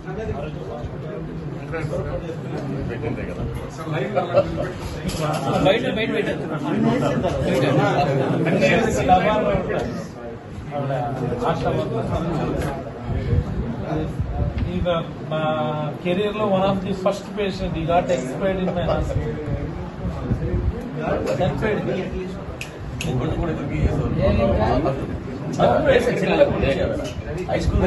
పెట్టిందే కదా బయట బయట పెట్టద్దు ಈಗ ಕೆರಿಯರ್ లో one of the first patient he got expired in my hospital చనిపోయాడు ఇంకోటి కూడా ఇద్దరికి చేసేవాళ్ళు. హై స్కూల్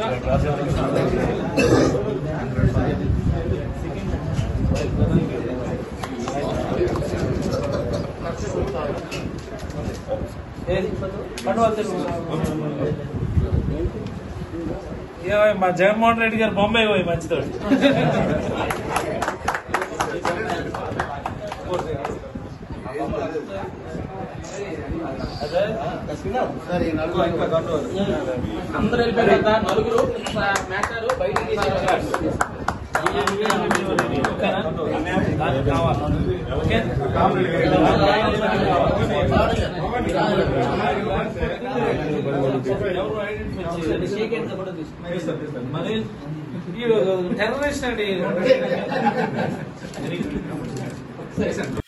ఏది పండుగ తెలుసు ఏమై మా జగన్మోహన్ రెడ్డి గారు బొంబాయి పోయి మంచితోటి అదే అందరూ వెళ్ళిపోయారు కదా నలుగురు మ్యాటర్ బయటికి తీసేవారు. ఓకేనా? దానికి కావాలి ఓకే ఎవరు ఐడెంటిఫై చేయాలి షేక్ హ్యాండ్స్ కూడా తీసుకో. మరి ఈ టెర్రరిస్ట్ అండి